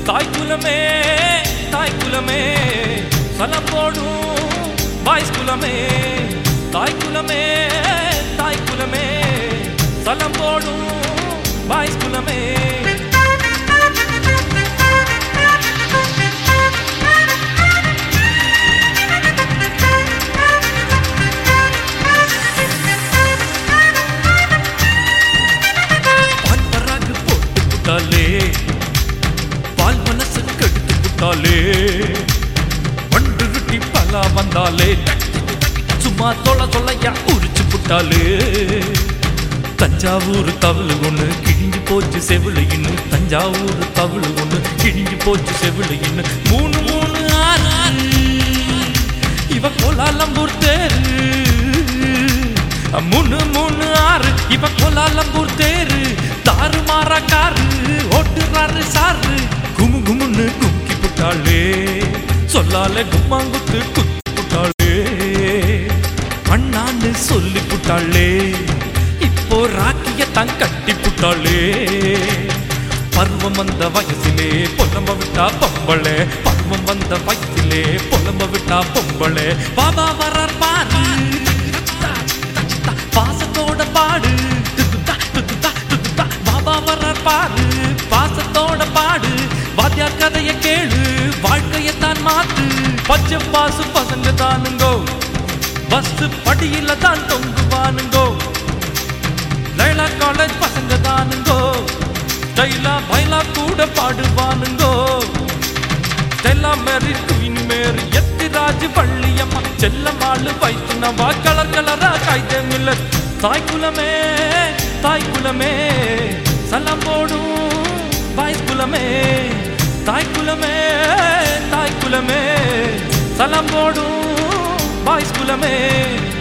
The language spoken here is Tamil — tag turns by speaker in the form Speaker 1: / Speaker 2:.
Speaker 1: தாய் குலமே தாய் குலமே சலம் போடும் பாய்ஸ் குலமே தாய் குலமே தாய் குலமே சலம் போடும் பாய்ஸ் குலமே பால் பராகு போட்டு புட்டாலே பால் மனசு கெடுத்து புட்டாலே வண்டு ருட்டி பலா வந்தாலே சும்மா தொலை தொலையா உரிச்சு புட்டாலே தஞ்சாவூர் தவளு ஒண்ணு கிழிஞ்சு போச்சு செவிலு இன்னும் தஞ்சாவூர் தவளு ஒண்ணு கிழிஞ்சு போச்சு செவிலு இன்னும் மூணு மூணு ஆறு ஆறு இவ கோலாலம்பூர் தேரு மூணு மூணு ஆறு இவ கோலாலம்பூர் தேரு தாறு மாறா காரு ஓட்டுறாரு சாரு குமு குமுன்னு கும்கி புட்டாளே சொல்லால கும்மாங்குத்து குத்தி புட்டாளே அண்ணான்னு சொல்லி புட்டாளே இப்போ ராக்கிய தான் கட்டி புட்டாளே பருவம் வந்த வயசிலே பொலம்ப விட்டா பொம்பளே பருவம் வந்த வயசிலே பொலம்ப விட்டா பொம்பளே பாபா வரார் பாரு பாசத்தோட பாடு பாபா வரார் பாரு பாசத்தோட பாடு வாத்தியார் கதைய கேளு வாழ்க்கையத்தான் மாத்து பச்சை பாசு பசங்க தானுங்கோ பஸ் படியில தான் தொங்குவானுங்கோ லைலா காலேஜ் பசங்க தானுங்கோ ஸ்டைலா பைலா கூட பாடுவானுங்கோ Stella Mary queen Mary Ethiraj பள்ளியம்மா செல்லமாளு வைத்துனவா கலர் கலரா காய்தே மில்லர் தாய் குலமே தாய் குலமே சலம் போடும் பாய் குலமே தாய் குலமே தாய் குலமே சலம் போடும் பாய்ஸ் குலமே